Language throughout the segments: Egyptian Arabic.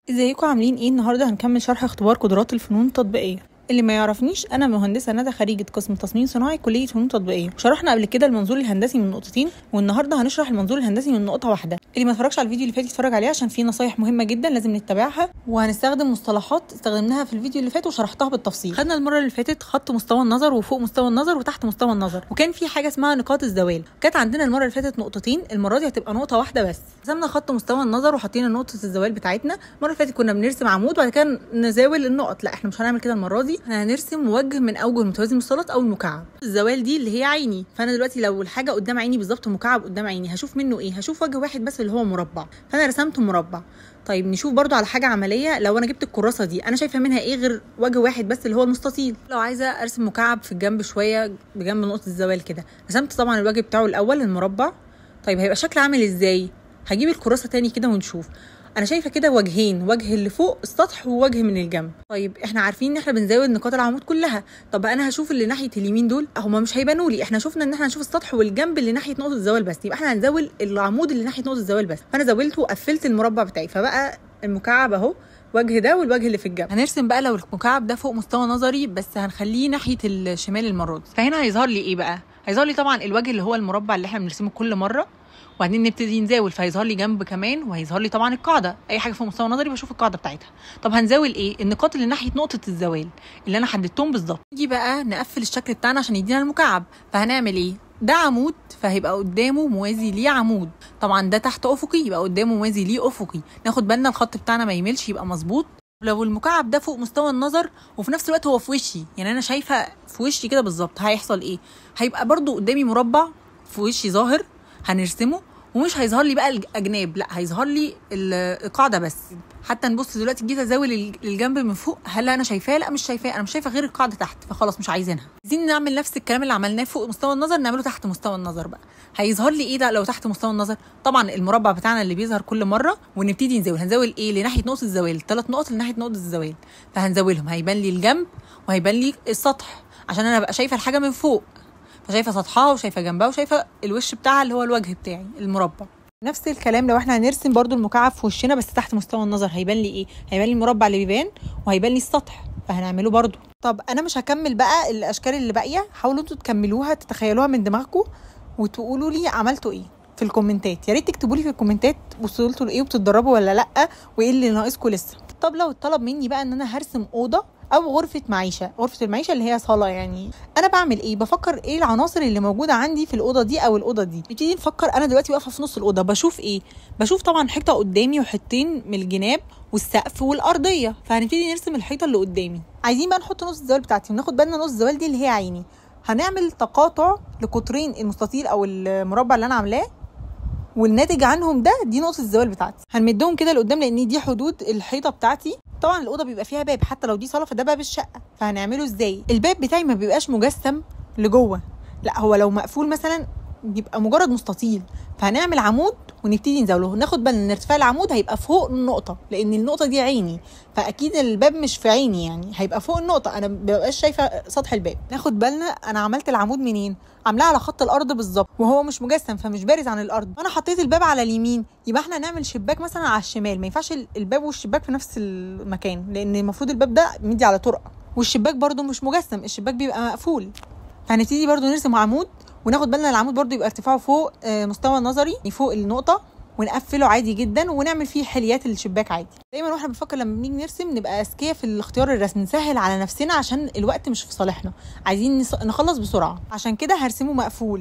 ازيكم عاملين ايه النهارده هنكمل شرح اختبار قدرات الفنون التطبيقيه اللي ما يعرفنيش انا مهندسه ندى خريجه قسم تصميم صناعي كليه فنون تطبيقيه شرحنا قبل كده المنظور الهندسي من نقطتين والنهارده هنشرح المنظور الهندسي من نقطه واحده اللي ما اتفرجش على الفيديو اللي فات يتفرج عليه عشان فيه نصايح مهمه جدا لازم نتبعها وهنستخدم مصطلحات استخدمناها في الفيديو اللي فات وشرحتها بالتفصيل خدنا المره اللي فاتت خط مستوى النظر وفوق مستوى النظر وتحت مستوى النظر وكان في حاجه اسمها نقاط الزوال كانت عندنا المره اللي فاتت نقطتين المره دي هتبقى نقطه واحده بس رسمنا خط مستوى النظر وحطينا نقطه الزوال بتاعتنا المره اللي فاتت كنا بنرسم عمود وبعد كده نزاول النقط لا احنا مش هنعمل كده المره دي احنا هنرسم وجه من اوجه المتوازي المثلث او المكعب الزوال دي اللي هي عيني فانا دلوقتي لو الحاجه قدام عيني بالظبط مكعب قدام عيني هشوف منه ايه هشوف وجه واحد بس اللي هو مربع فانا رسمت مربع طيب نشوف برضو على حاجه عمليه لو انا جبت الكراسه دي انا شايفه منها ايه غير وجه واحد بس اللي هو المستطيل لو عايزه ارسم مكعب في الجنب شويه بجنب نقطه الزوال كده رسمت طبعا الوجه بتاعه الاول المربع طيب هيبقى شكل عامل ازاي هجيب الكراسه تاني كده ونشوف انا شايفه كده وجهين وجه اللي فوق السطح ووجه من الجنب طيب احنا عارفين ان احنا بنزود نقاط العمود كلها طب انا هشوف اللي ناحيه اليمين دول هما مش هيبانوا لي احنا شفنا ان احنا هنشوف السطح والجنب اللي ناحيه نقطه الزوال بس يبقى احنا هنزول العمود اللي ناحيه نقطه الزوال بس فانا زولته وقفلت المربع بتاعي فبقى المكعب اهو وجه ده والوجه اللي في الجنب هنرسم بقى لو المكعب ده فوق مستوى نظري بس هنخليه ناحيه الشمال المره دي فهنا هيظهر لي ايه بقى هيظهر لي طبعا الوجه اللي هو المربع اللي احنا بنرسمه كل مره وبعدين نبتدي نزاول فهيظهر لي جنب كمان وهيظهر لي طبعا القاعده اي حاجه في مستوى نظري بشوف القاعده بتاعتها طب هنزاول ايه النقاط اللي ناحيه نقطه الزوال اللي انا حددتهم بالظبط نيجي بقى نقفل الشكل بتاعنا عشان يدينا المكعب فهنعمل ايه ده عمود فهيبقى قدامه موازي ليه عمود طبعا ده تحت افقي يبقى قدامه موازي ليه افقي ناخد بالنا الخط بتاعنا ما يميلش يبقى مظبوط لو المكعب ده فوق مستوى النظر وفي نفس الوقت هو في وشي يعني انا شايفه في وشي كده بالظبط هيحصل ايه هيبقى برضو قدامي مربع في وشي ظاهر هنرسمه ومش هيظهر لي بقى الاجناب لا هيظهر لي القاعده بس حتى نبص دلوقتي جيت ازاول الجنب من فوق هل انا شايفاه لا مش شايفاه انا مش شايفه غير القاعده تحت فخلاص مش عايزينها عايزين نعمل نفس الكلام اللي عملناه فوق مستوى النظر نعمله تحت مستوى النظر بقى هيظهر لي ايه ده لو تحت مستوى النظر طبعا المربع بتاعنا اللي بيظهر كل مره ونبتدي نزاول هنزاول ايه لناحيه نقطه الزوال ثلاث نقط لناحيه نقطه الزوال فهنزاولهم هيبان لي الجنب وهيبان لي السطح عشان انا ابقى شايفه الحاجه من فوق فشايفه سطحها وشايفه جنبها وشايفه الوش بتاعها اللي هو الوجه بتاعي المربع نفس الكلام لو احنا هنرسم برضو المكعب في وشنا بس تحت مستوى النظر هيبان لي ايه هيبان لي المربع اللي بيبان وهيبان لي السطح فهنعمله برضو طب انا مش هكمل بقى الاشكال اللي باقيه حاولوا انتوا تكملوها تتخيلوها من دماغكم وتقولوا لي عملتوا ايه في الكومنتات يا ريت تكتبوا لي في الكومنتات وصلتوا لايه وبتتدربوا ولا لا وايه اللي ناقصكم لسه طب لو اتطلب مني بقى ان انا هرسم اوضه او غرفه معيشه غرفه المعيشه اللي هي صاله يعني انا بعمل ايه بفكر ايه العناصر اللي موجوده عندي في الاوضه دي او الاوضه دي نبتدي نفكر انا دلوقتي واقفه في نص الاوضه بشوف ايه بشوف طبعا حيطه قدامي وحيطتين من الجناب والسقف والارضيه فهنبتدي نرسم الحيطه اللي قدامي عايزين بقى نحط نص الزوال بتاعتي وناخد بالنا نص الزوال دي اللي هي عيني هنعمل تقاطع لقطرين المستطيل او المربع اللي انا عاملاه والناتج عنهم ده دي نقطه الزوال بتاعتي هنمدهم كده لقدام لان دي حدود الحيطه بتاعتي طبعا الاوضه بيبقى فيها باب حتى لو دي صاله فده باب الشقه فهنعمله ازاي الباب بتاعي ما بيبقاش مجسم لجوه لا هو لو مقفول مثلا بيبقى مجرد مستطيل فهنعمل عمود ونبتدي نزاوله ناخد بالنا ان ارتفاع العمود هيبقى فوق النقطه لان النقطه دي عيني فاكيد الباب مش في عيني يعني هيبقى فوق النقطه انا مبقاش شايفه سطح الباب ناخد بالنا انا عملت العمود منين عاملاه على خط الارض بالظبط وهو مش مجسم فمش بارز عن الارض انا حطيت الباب على اليمين يبقى احنا نعمل شباك مثلا على الشمال ما ينفعش الباب والشباك في نفس المكان لان المفروض الباب ده مدي على طرقه والشباك برده مش مجسم الشباك بيبقى مقفول فهنبتدي برده نرسم عمود وناخد بالنا العمود برده يبقى ارتفاعه فوق مستوى نظري فوق النقطه ونقفله عادي جدا ونعمل فيه حليات الشباك عادي دايما واحنا بنفكر لما بنيجي نرسم نبقى اذكياء في الاختيار الرسم نسهل على نفسنا عشان الوقت مش في صالحنا عايزين نخلص بسرعه عشان كده هرسمه مقفول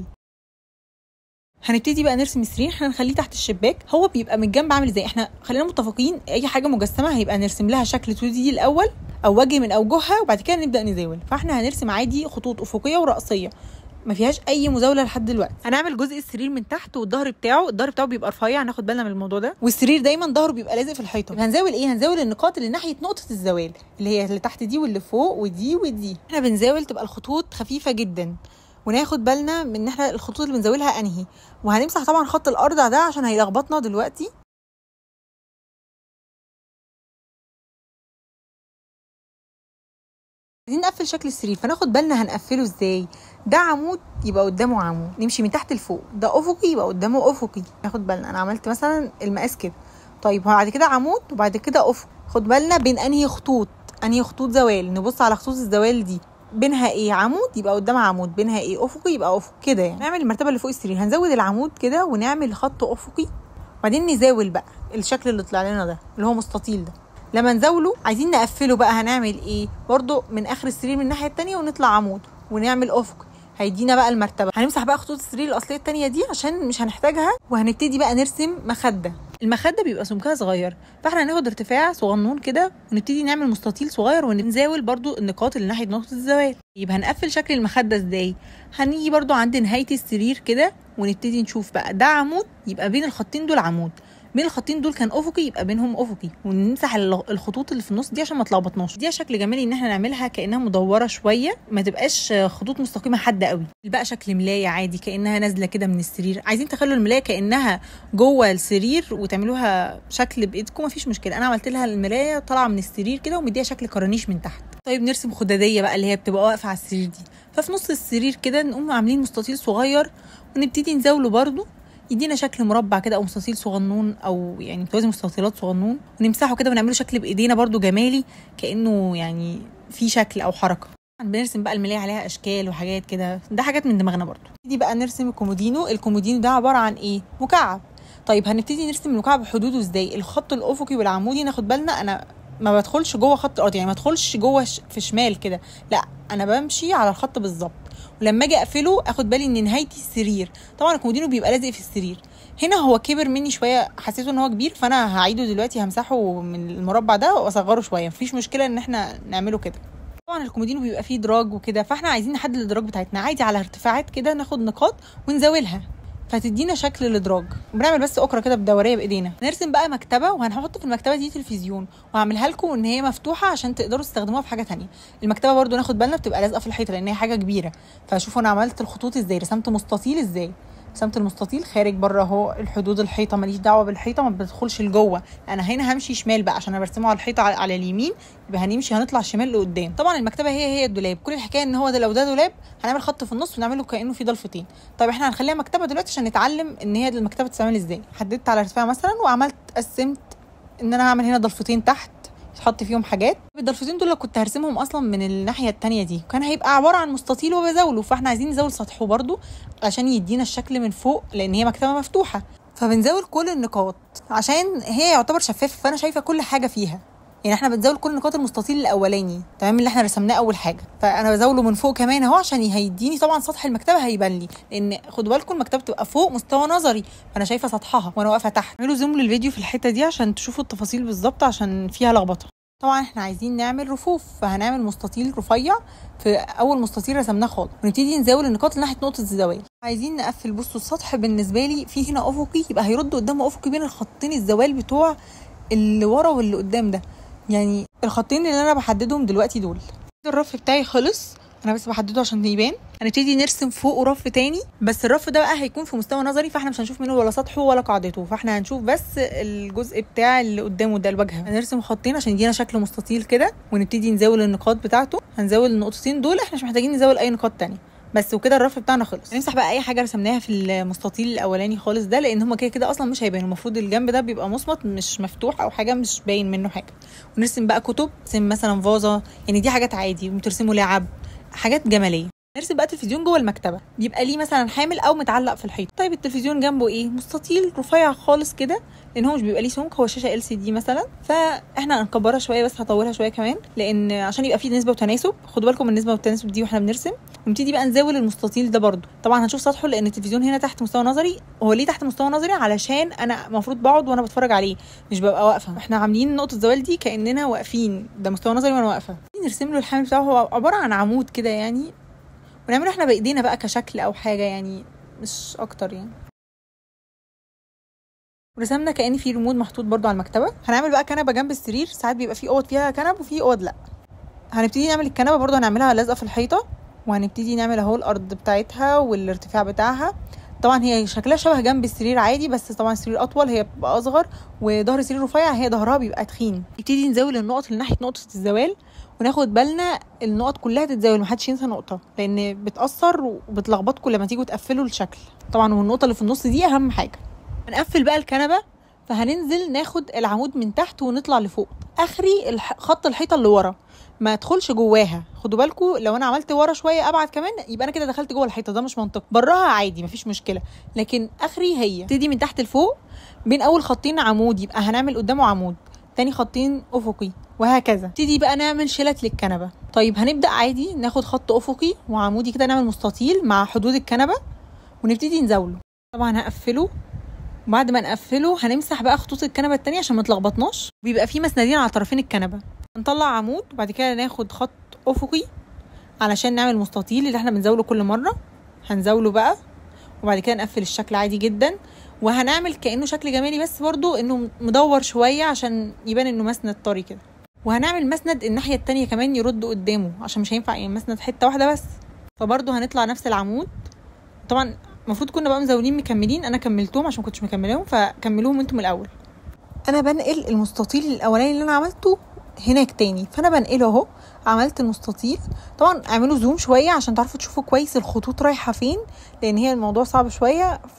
هنبتدي بقى نرسم السرير احنا هنخليه تحت الشباك هو بيبقى من الجنب عامل ازاي احنا خلينا متفقين اي حاجه مجسمه هيبقى نرسم لها شكل 2 دي الاول او وجه من اوجهها وبعد كده نبدا نزاول فاحنا هنرسم عادي خطوط افقيه وراسيه ما فيهاش اي مزاوله لحد دلوقتي هنعمل جزء السرير من تحت والظهر بتاعه الظهر بتاعه بيبقى رفيع هناخد بالنا من الموضوع ده والسرير دايما ظهره بيبقى لازق في الحيطه هنزاول ايه هنزاول النقاط اللي ناحيه نقطه الزوال اللي هي اللي تحت دي واللي فوق ودي ودي احنا بنزاول تبقى الخطوط خفيفه جدا وناخد بالنا من ان احنا الخطوط اللي بنزاولها انهي وهنمسح طبعا خط الارض ده عشان هيلخبطنا دلوقتي عايزين نقفل شكل السرير فناخد بالنا هنقفله ازاي ده عمود يبقى قدامه عمود نمشي من تحت لفوق ده افقي يبقى قدامه افقي ناخد بالنا انا عملت مثلا المقاس كده طيب بعد كده عمود وبعد كده افق خد بالنا بين انهي خطوط انهي خطوط زوال نبص على خطوط الزوال دي بينها ايه عمود يبقى قدامها عمود بينها ايه افقي يبقى افق كده يعني نعمل المرتبه اللي فوق السرير هنزود العمود كده ونعمل خط افقي وبعدين نزاول بقى الشكل اللي طلع لنا ده اللي هو مستطيل ده لما نزاوله عايزين نقفله بقى هنعمل ايه برضو من اخر السرير من الناحيه التانية ونطلع عمود ونعمل افق هيدينا بقى المرتبه هنمسح بقى خطوط السرير الاصليه التانية دي عشان مش هنحتاجها وهنبتدي بقى نرسم مخده المخده بيبقى سمكها صغير فاحنا هناخد ارتفاع صغنون كده ونبتدي نعمل مستطيل صغير ونزاول برضو النقاط اللي ناحيه نقطه الزوال يبقى هنقفل شكل المخده ازاي هنيجي برضو عند نهايه السرير كده ونبتدي نشوف بقى ده عمود يبقى بين الخطين دول عمود بين الخطين دول كان افقي يبقى بينهم افقي ونمسح الخطوط اللي في النص دي عشان ما تلخبطناش دي شكل جمالي ان احنا نعملها كانها مدوره شويه ما تبقاش خطوط مستقيمه حاده قوي بقى شكل ملايه عادي كانها نازله كده من السرير عايزين تخلوا الملايه كانها جوه السرير وتعملوها شكل بايدكم مفيش مشكله انا عملت لها الملايه طالعه من السرير كده ومديها شكل كرانيش من تحت طيب نرسم خداديه بقى اللي هي بتبقى واقفه على السرير دي ففي نص السرير كده نقوم عاملين مستطيل صغير ونبتدي نزاوله برده يدينا شكل مربع كده او مستطيل صغنون او يعني متوازي مستطيلات صغنون ونمسحه كده ونعمله شكل بايدينا برده جمالي كانه يعني في شكل او حركه بنرسم بقى الملايه عليها اشكال وحاجات كده ده حاجات من دماغنا برده نبتدي بقى نرسم الكومودينو الكومودينو ده عباره عن ايه مكعب طيب هنبتدي نرسم المكعب حدوده ازاي الخط الافقي والعمودي ناخد بالنا انا ما بدخلش جوه خط الارض يعني ما ادخلش جوه في شمال كده لا انا بمشي على الخط بالظبط ولما اجي اقفله اخد بالي ان نهايتي السرير طبعا الكومودينو بيبقى لازق في السرير هنا هو كبر مني شويه حسيته ان هو كبير فانا هعيده دلوقتي همسحه من المربع ده واصغره شويه مفيش مشكله ان احنا نعمله كده طبعا الكومودينو بيبقى فيه دراج وكده فاحنا عايزين نحدد الادراج بتاعتنا عادي على ارتفاعات كده ناخد نقاط ونزاولها فتدينا شكل الادراج بنعمل بس اكره كده بدوريه بايدينا نرسم بقى مكتبه وهنحط في المكتبه دي تلفزيون وهعملها لكم ان هي مفتوحه عشان تقدروا تستخدموها في حاجه تانية المكتبه برضو ناخد بالنا بتبقى لازقه في الحيطه لان هي حاجه كبيره فشوفوا انا عملت الخطوط ازاي رسمت مستطيل ازاي رسمت المستطيل خارج بره اهو الحدود الحيطه ماليش دعوه بالحيطه ما بدخلش لجوه انا هنا همشي شمال بقى عشان انا برسمه على الحيطه على, على اليمين يبقى هنمشي هنطلع شمال لقدام طبعا المكتبه هي هي الدولاب كل الحكايه ان هو ده لو ده دولاب هنعمل خط في النص ونعمله كانه في ضلفتين طيب احنا هنخليها مكتبه دلوقتي عشان نتعلم ان هي المكتبه بتتعمل ازاي حددت على ارتفاع مثلا وعملت قسمت ان انا هعمل هنا ضلفتين تحت يتحط فيهم حاجات الضلفتين دول كنت هرسمهم اصلا من الناحيه التانية دي كان هيبقى عباره عن مستطيل وبزاوله فاحنا عايزين نزاول سطحه برده عشان يدينا الشكل من فوق لان هي مكتبه مفتوحه فبنزاول كل النقاط عشان هي يعتبر شفافه فانا شايفه كل حاجه فيها يعني احنا بنزاول كل نقاط المستطيل الاولاني تمام اللي احنا رسمناه اول حاجه فانا بزاوله من فوق كمان اهو عشان هيديني طبعا سطح المكتبه هيبان لي لان خدوا بالكم المكتبه بتبقى فوق مستوى نظري فانا شايفه سطحها وانا واقفه تحت اعملوا زوم للفيديو في الحته دي عشان تشوفوا التفاصيل بالظبط عشان فيها لخبطه طبعا احنا عايزين نعمل رفوف فهنعمل مستطيل رفيع في اول مستطيل رسمناه خالص ونبتدي نزاول النقاط اللي ناحيه نقطه الزوايا عايزين نقفل بصوا السطح بالنسبه لي في هنا افقي يبقى هيرد قدامه افقي بين الخطين الزوال بتوع اللي ورا واللي قدام ده يعني الخطين اللي انا بحددهم دلوقتي دول الرف بتاعي خلص انا بس بحدده عشان يبان هنبتدي نرسم فوقه رف تاني بس الرف ده بقى هيكون في مستوى نظري فاحنا مش هنشوف منه ولا سطحه ولا قاعدته فاحنا هنشوف بس الجزء بتاع اللي قدامه ده الواجهه هنرسم خطين عشان يدينا شكل مستطيل كده ونبتدي نزاول النقاط بتاعته هنزاول النقطتين دول احنا مش محتاجين نزاول اي نقاط تانية بس وكده الرف بتاعنا خلص نمسح بقى اي حاجه رسمناها في المستطيل الاولاني خالص ده لان هما كده كده اصلا مش هيبانوا المفروض الجنب ده بيبقى مصمت مش مفتوح او حاجه مش باين منه حاجه ونرسم بقى كتب نرسم مثلا فازه يعني دي حاجات عادي وترسموا لعب حاجات جماليه نرسم بقى تلفزيون جوه المكتبه بيبقى ليه مثلا حامل او متعلق في الحيط طيب التلفزيون جنبه ايه مستطيل رفيع خالص كده لان هو مش بيبقى ليه سمك هو شاشه ال سي دي مثلا فاحنا هنكبرها شويه بس هطولها شويه كمان لان عشان يبقى فيه نسبه وتناسب خدوا بالكم من النسبه والتناسب دي واحنا بنرسم ونبتدي بقى نزاول المستطيل ده برده طبعا هنشوف سطحه لان التلفزيون هنا تحت مستوى نظري هو ليه تحت مستوى نظري علشان انا المفروض بقعد وانا بتفرج عليه مش ببقى واقفه احنا عاملين نقطه زوال دي كاننا واقفين ده مستوى نظري وانا واقفه نرسم له الحامل بتاعه هو عباره عن عمود كده يعني ونعمله احنا بايدينا بقى كشكل او حاجه يعني مش اكتر يعني ورسمنا كان في ريموت محطوط برضو على المكتبه هنعمل بقى كنبه جنب السرير ساعات بيبقى في اوض فيها كنب وفي اوض لا هنبتدي نعمل الكنبه برضو هنعملها لازقه في الحيطه وهنبتدي نعمل اهو الارض بتاعتها والارتفاع بتاعها طبعا هي شكلها شبه جنب السرير عادي بس طبعا السرير اطول هي بتبقى اصغر وظهر السرير رفيع هي ظهرها بيبقى تخين نبتدي نزاول النقط اللي ناحيه نقطه الزوال وناخد بالنا النقط كلها تتزاول محدش ينسى نقطه لان بتاثر وبتلخبطكم لما تيجوا تقفلوا الشكل طبعا والنقطه اللي في النص دي اهم حاجه هنقفل بقى الكنبه فهننزل ناخد العمود من تحت ونطلع لفوق اخري الح... خط الحيطه اللي ورا ما ادخلش جواها خدوا بالكم لو انا عملت ورا شويه ابعد كمان يبقى انا كده دخلت جوه الحيطه ده مش منطقي براها عادي مفيش مشكله لكن اخري هي تبتدي من تحت لفوق بين اول خطين عمود يبقى هنعمل قدامه عمود تاني خطين افقي وهكذا نبتدي بقى نعمل شلت للكنبه طيب هنبدا عادي ناخد خط افقي وعمودي كده نعمل مستطيل مع حدود الكنبه ونبتدي نزاوله طبعا هقفله وبعد ما نقفله هنمسح بقى خطوط الكنبه التانية عشان ما تلخبطناش بيبقى في مسندين على طرفين الكنبه نطلع عمود وبعد كده ناخد خط افقي علشان نعمل مستطيل اللي احنا بنزاوله كل مره هنزاوله بقى وبعد كده نقفل الشكل عادي جدا وهنعمل كانه شكل جمالي بس برضو انه مدور شويه عشان يبان انه مسند طري كده وهنعمل مسند الناحيه التانية كمان يرد قدامه عشان مش هينفع يعني مسند حته واحده بس فبرضو هنطلع نفس العمود طبعا المفروض كنا بقى مزاولين مكملين انا كملتهم عشان ما كنتش مكملاهم فكملوهم انتم الاول انا بنقل المستطيل الاولاني اللي انا عملته هناك تاني فانا بنقله اهو عملت المستطيل طبعا اعملوا زوم شويه عشان تعرفوا تشوفوا كويس الخطوط رايحه فين لان هي الموضوع صعب شويه ف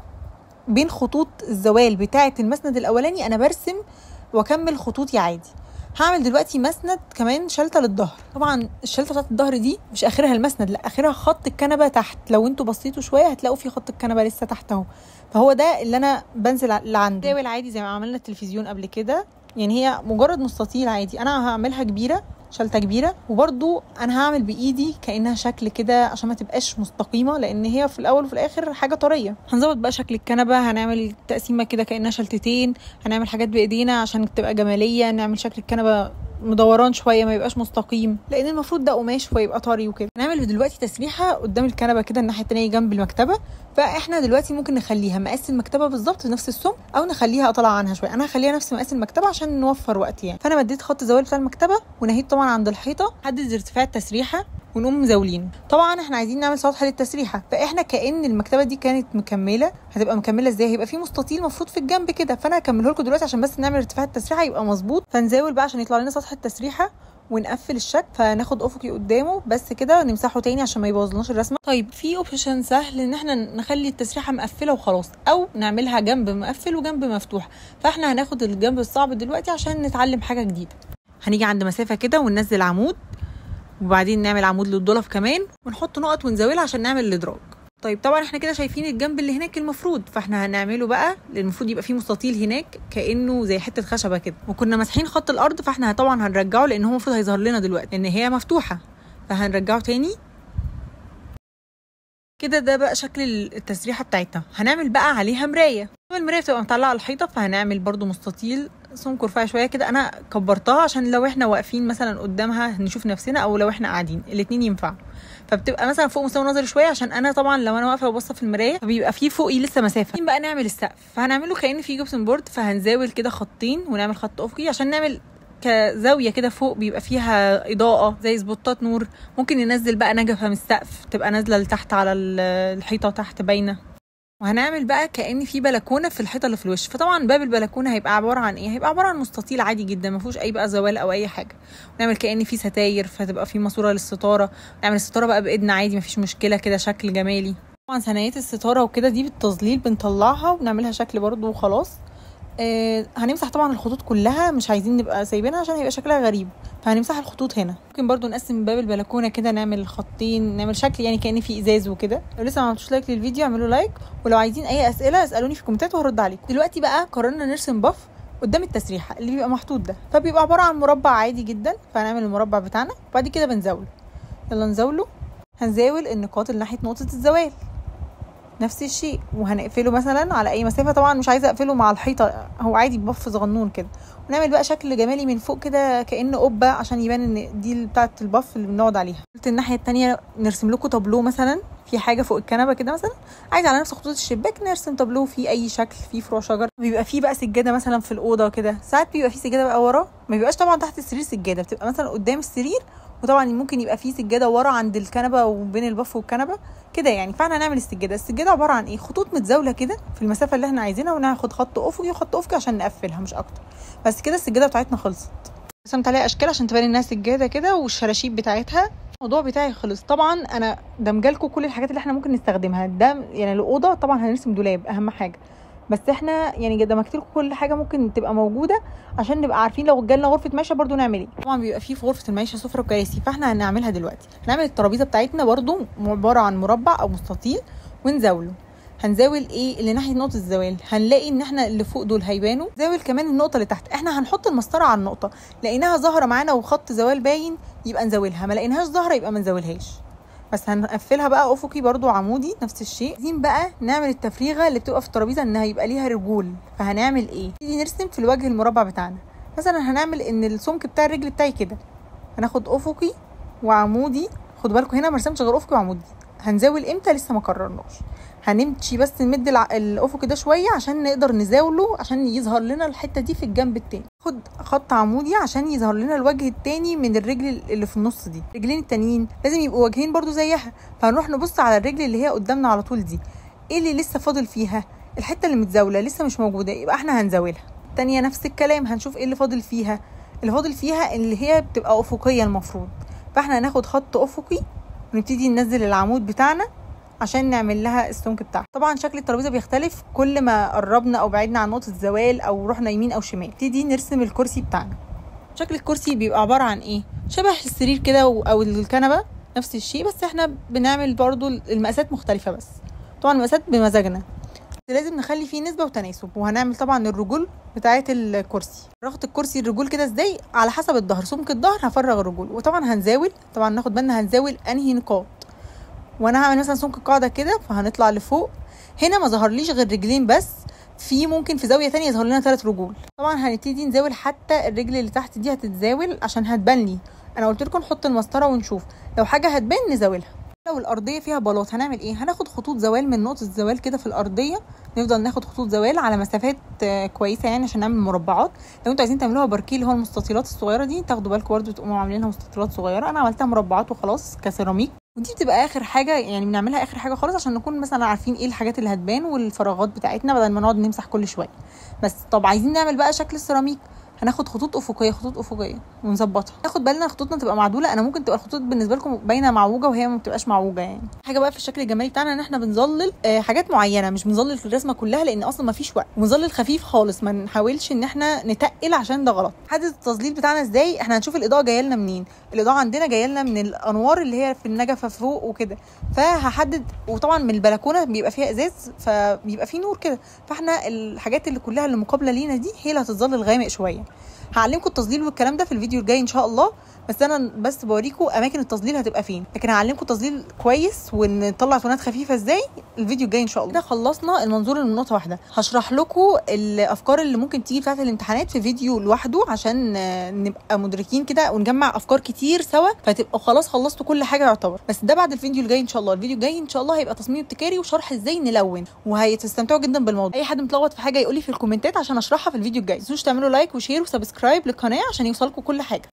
بين خطوط الزوال بتاعه المسند الاولاني انا برسم واكمل خطوطي عادي هعمل دلوقتي مسند كمان شلته للظهر طبعا الشلته بتاعت الظهر دي مش اخرها المسند لا اخرها خط الكنبه تحت لو انتوا بصيتوا شويه هتلاقوا في خط الكنبه لسه تحت اهو فهو ده اللي انا بنزل لعنده داول عادي زي ما عملنا التلفزيون قبل كده يعني هي مجرد مستطيل عادي انا هعملها كبيره شلته كبيره وبرده انا هعمل بايدي كانها شكل كده عشان ما تبقاش مستقيمه لان هي في الاول وفي الاخر حاجه طريه هنظبط بقى شكل الكنبه هنعمل تقسيمه كده كانها شلتتين هنعمل حاجات بايدينا عشان تبقى جماليه نعمل شكل الكنبه مدوران شويه ما يبقاش مستقيم لان المفروض ده قماش فيبقى طري وكده نعمل دلوقتي تسريحه قدام الكنبه كده الناحيه التانية جنب المكتبه فاحنا دلوقتي ممكن نخليها مقاس المكتبه بالظبط نفس السم او نخليها اطلع عنها شويه انا هخليها نفس مقاس المكتبه عشان نوفر وقت يعني فانا مديت خط الزوال بتاع المكتبه ونهيت طبعا عند الحيطه حدد ارتفاع التسريحه ونقوم مزاولينه طبعا احنا عايزين نعمل سطح للتسريحه فاحنا كان المكتبه دي كانت مكمله هتبقى مكمله ازاي هيبقى في مستطيل المفروض في الجنب كده فانا هكمله لكم دلوقتي عشان بس نعمل ارتفاع التسريحه يبقى مظبوط فنزاول بقى عشان يطلع لنا سطح التسريحه ونقفل الشكل فناخد افقي قدامه بس كده نمسحه تاني عشان ما يبوظلناش الرسمه طيب في اوبشن سهل ان احنا نخلي التسريحه مقفله وخلاص او نعملها جنب مقفل وجنب مفتوح فاحنا هناخد الجنب الصعب دلوقتي عشان نتعلم حاجه جديده هنيجي عند مسافه كده وننزل عمود وبعدين نعمل عمود للضلف كمان ونحط نقط ونزاولها عشان نعمل الادراج طيب طبعا احنا كده شايفين الجنب اللي هناك المفروض فاحنا هنعمله بقى المفروض يبقى فيه مستطيل هناك كانه زي حته خشبه كده وكنا ماسحين خط الارض فاحنا طبعا هنرجعه لان هو المفروض هيظهر لنا دلوقتي لان هي مفتوحه فهنرجعه تاني كده ده بقى شكل التسريحه بتاعتنا هنعمل بقى عليها مرايه المرايه بتبقى مطلعه على الحيطه فهنعمل برده مستطيل سمك رفيع شويه كده انا كبرتها عشان لو احنا واقفين مثلا قدامها نشوف نفسنا او لو احنا قاعدين الاتنين ينفعوا فبتبقى مثلا فوق مستوى نظري شويه عشان انا طبعا لو انا واقفه وباصه في المرايه فبيبقى في فوقي لسه مسافه بقى نعمل السقف فهنعمله كأن في جبسن بورد فهنزاول كده خطين ونعمل خط افقي عشان نعمل كزاويه كده فوق بيبقى فيها اضاءه زي سبوتات نور ممكن ننزل بقى نجفه من السقف تبقى نازله لتحت على الحيطه تحت باينه وهنعمل بقى كان في بلكونه في الحيطه اللي في الوش فطبعا باب البلكونه هيبقى عباره عن ايه هيبقى عباره عن مستطيل عادي جدا ما فيهوش اي بقى زوال او اي حاجه ونعمل كان في ستاير فتبقى في ماسوره للستاره نعمل الستاره بقى بايدنا عادي ما فيش مشكله كده شكل جمالي طبعا ثنايات الستاره وكده دي بالتظليل بنطلعها ونعملها شكل برضو وخلاص آه هنمسح طبعا الخطوط كلها مش عايزين نبقى سايبينها عشان هيبقى شكلها غريب فهنمسح الخطوط هنا ممكن برضو نقسم باب البلكونه كده نعمل خطين نعمل شكل يعني كان في ازاز وكده لو لسه ما عملتوش لايك للفيديو اعملوا لايك ولو عايزين اي اسئله اسالوني في الكومنتات وهرد عليكم دلوقتي بقى قررنا نرسم باف قدام التسريحه اللي بيبقى محطوط ده فبيبقى عباره عن مربع عادي جدا فهنعمل المربع بتاعنا وبعد كده بنزاوله يلا نزاوله هنزاول النقاط اللي ناحيه نقطه الزوال نفس الشيء وهنقفله مثلا على اي مسافه طبعا مش عايزه اقفله مع الحيطه هو عادي بف صغنون كده ونعمل بقى شكل جمالي من فوق كده كانه قبه عشان يبان ان دي بتاعه البف اللي بنقعد عليها قلت الناحيه التانية نرسم لكم تابلو مثلا في حاجه فوق الكنبه كده مثلا عايز على نفس خطوط الشباك نرسم تابلو فيه اي شكل فيه فروع شجر بيبقى فيه بقى سجاده مثلا في الاوضه كده ساعات بيبقى فيه سجاده بقى ورا ما بيبقاش طبعا تحت السرير سجاده بتبقى مثلا قدام السرير وطبعا ممكن يبقى فيه سجاده ورا عند الكنبه وبين البف والكنبه كده يعني فاحنا هنعمل السجاده السجاده عباره عن ايه خطوط متزاوله كده في المسافه اللي احنا عايزينها وناخد خط افقي وخط افقي عشان نقفلها مش اكتر بس كده السجاده بتاعتنا خلصت رسمت عليها اشكال عشان تبان انها سجاده كده والشراشيب بتاعتها الموضوع بتاعي خلص طبعا انا دمجالكم كل الحاجات اللي احنا ممكن نستخدمها ده يعني الاوضه طبعا هنرسم دولاب اهم حاجه بس احنا يعني دمجت لكم كل حاجه ممكن تبقى موجوده عشان نبقى عارفين لو جالنا غرفه معيشه برضو نعمل ايه طبعا بيبقى فيه في غرفه المعيشه سفره وكراسي فاحنا هنعملها دلوقتي هنعمل الترابيزه بتاعتنا برضو عباره عن مربع او مستطيل ونزاوله هنزاول ايه اللي ناحيه نقطه الزوال هنلاقي ان احنا اللي فوق دول هيبانوا زاول كمان النقطه اللي تحت احنا هنحط المسطره على النقطه لقيناها ظاهره معانا وخط زوال باين يبقى نزاولها ما لقيناهاش ظاهره يبقى ما نزاولهاش بس هنقفلها بقى افقي برضو عمودي نفس الشيء عايزين بقى نعمل التفريغه اللي بتبقى في الترابيزه انها يبقى ليها رجول فهنعمل ايه نيجي نرسم في الوجه المربع بتاعنا مثلا هنعمل ان السمك بتاع الرجل بتاعي كده هناخد افقي وعمودي خدوا بالكم هنا ما رسمتش غير افقي وعمودي هنزاول امتى لسه ما قررناش هنمشي بس نمد الع... الافق ده شويه عشان نقدر نزاوله عشان يظهر لنا الحته دي في الجنب التاني خد خط عمودي عشان يظهر لنا الوجه التاني من الرجل اللي في النص دي الرجلين التانيين لازم يبقوا وجهين برضو زيها فهنروح نبص على الرجل اللي هي قدامنا على طول دي ايه اللي لسه فاضل فيها الحته اللي متزاوله لسه مش موجوده يبقى احنا هنزاولها التانية نفس الكلام هنشوف ايه اللي فاضل فيها اللي فاضل فيها اللي هي بتبقى افقيه المفروض فاحنا هناخد خط افقي ونبتدي ننزل العمود بتاعنا عشان نعمل لها السمك بتاعها طبعا شكل الترابيزه بيختلف كل ما قربنا او بعدنا عن نقطه الزوال او رحنا يمين او شمال نبتدي نرسم الكرسي بتاعنا شكل الكرسي بيبقى عباره عن ايه شبه السرير كده او الكنبه نفس الشيء بس احنا بنعمل برضو المقاسات مختلفه بس طبعا المقاسات بمزاجنا لازم نخلي فيه نسبة وتناسب وهنعمل طبعا الرجول بتاعة الكرسي رغط الكرسي الرجول كده ازاي على حسب الظهر سمك الظهر هفرغ الرجول وطبعا هنزاول طبعا ناخد بالنا هنزاول انهي نقاط وانا هعمل مثلا سمك القاعده كده فهنطلع لفوق هنا ما ظهرليش غير رجلين بس في ممكن في زاويه تانية يظهر لنا ثلاث رجول طبعا هنبتدي نزاول حتى الرجل اللي تحت دي هتتزاول عشان هتبان لي انا قلت لكم نحط المسطره ونشوف لو حاجه هتبان نزاولها لو الارضيه فيها بلاط هنعمل ايه هناخد خطوط زوال من نقطه الزوال كده في الارضيه نفضل ناخد خطوط زوال على مسافات كويسه يعني عشان نعمل مربعات لو انتوا عايزين تعملوها باركيه اللي هو المستطيلات الصغيره دي تاخدوا بالكم برده تقوموا عاملينها مستطيلات صغيره انا عملتها مربعات وخلاص كسيراميك ودي بتبقى اخر حاجه يعني بنعملها اخر حاجه خالص عشان نكون مثلا عارفين ايه الحاجات اللي هتبان والفراغات بتاعتنا بدل ما نقعد نمسح كل شويه بس طب عايزين نعمل بقى شكل السيراميك هناخد خطوط افقيه خطوط افقيه ونظبطها ناخد بالنا خطوطنا تبقى معدوله انا ممكن تبقى الخطوط بالنسبه لكم باينه معوجه وهي ما بتبقاش معوجه يعني حاجه بقى في الشكل الجمالي بتاعنا ان احنا بنظلل آه حاجات معينه مش بنظلل في الرسمه كلها لان اصلا ما فيش وقت بنظلل خفيف خالص ما نحاولش ان احنا نتقل عشان ده غلط حدد التظليل بتاعنا ازاي احنا هنشوف الاضاءه جايه لنا منين الاضاءه عندنا جايه لنا من الانوار اللي هي في النجفه فوق وكده فهحدد وطبعا من البلكونه بيبقى فيها ازاز فبيبقى فيه نور كده فاحنا الحاجات اللي كلها اللي مقابله لينا دي هي اللي هتظلل غامق شويه هعلمكم التظليل والكلام ده في الفيديو الجاي ان شاء الله بس انا بس بوريكم اماكن التظليل هتبقى فين لكن هعلمكم تظليل كويس ونطلع تونات خفيفه ازاي الفيديو الجاي ان شاء الله كده خلصنا المنظور من نقطه واحده هشرح لكم الافكار اللي ممكن تيجي بتاعه الامتحانات في فيديو لوحده عشان نبقى مدركين كده ونجمع افكار كتير سوا فتبقوا خلاص خلصتوا كل حاجه يعتبر بس ده بعد الفيديو الجاي ان شاء الله الفيديو الجاي ان شاء الله هيبقى تصميم ابتكاري وشرح ازاي نلون وهتستمتعوا جدا بالموضوع اي حد متلخبط في حاجه يقول لي في الكومنتات عشان اشرحها في الفيديو الجاي ما تنسوش تعملوا لايك وشير وسبسكرايب للقناه عشان يوصلكم كل حاجه